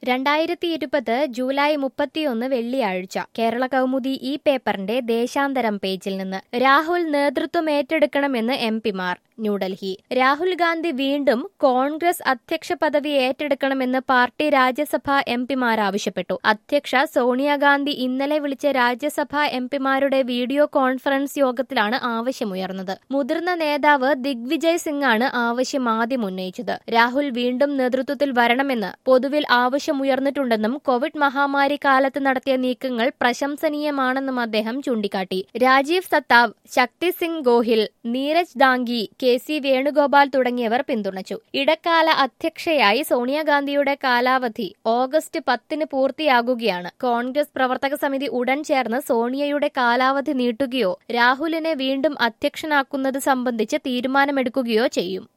രണ്ടായിരത്തി ഇരുപത് ജൂലൈ മുപ്പത്തിയൊന്ന് വെള്ളിയാഴ്ച കേരള കൗമുദി ഈ പേപ്പറിന്റെ ദേശാന്തരം പേജിൽ നിന്ന് രാഹുൽ നേതൃത്വം ഏറ്റെടുക്കണമെന്ന് എം പിമാർ ന്യൂഡൽഹി രാഹുൽ ഗാന്ധി വീണ്ടും കോൺഗ്രസ് അധ്യക്ഷ പദവി ഏറ്റെടുക്കണമെന്ന് പാർട്ടി രാജ്യസഭാ എം പിമാർ ആവശ്യപ്പെട്ടു അധ്യക്ഷ സോണിയാഗാന്ധി ഇന്നലെ വിളിച്ച രാജ്യസഭാ എം പിമാരുടെ വീഡിയോ കോൺഫറൻസ് യോഗത്തിലാണ് ആവശ്യമുയർന്നത് മുതിർന്ന നേതാവ് ദിഗ്വിജയ് സിംഗ് ആണ് ആവശ്യം ആദ്യം ഉന്നയിച്ചത് രാഹുൽ വീണ്ടും നേതൃത്വത്തിൽ വരണമെന്ന് പൊതുവിൽ ആവശ്യമുയർന്നിട്ടുണ്ടെന്നും കോവിഡ് മഹാമാരി കാലത്ത് നടത്തിയ നീക്കങ്ങൾ പ്രശംസനീയമാണെന്നും അദ്ദേഹം ചൂണ്ടിക്കാട്ടി രാജീവ് സത്താവ് ശക്തി സിംഗ് ഗോഹിൽ നീരജ് ദാംഗി കെ സി വേണുഗോപാൽ തുടങ്ങിയവർ പിന്തുണച്ചു ഇടക്കാല അധ്യക്ഷയായി സോണിയാഗാന്ധിയുടെ കാലാവധി ഓഗസ്റ്റ് പത്തിന് പൂർത്തിയാകുകയാണ് കോൺഗ്രസ് പ്രവർത്തക സമിതി ഉടൻ ചേർന്ന് സോണിയയുടെ കാലാവധി നീട്ടുകയോ രാഹുലിനെ വീണ്ടും അധ്യക്ഷനാക്കുന്നത് സംബന്ധിച്ച് തീരുമാനമെടുക്കുകയോ ചെയ്യും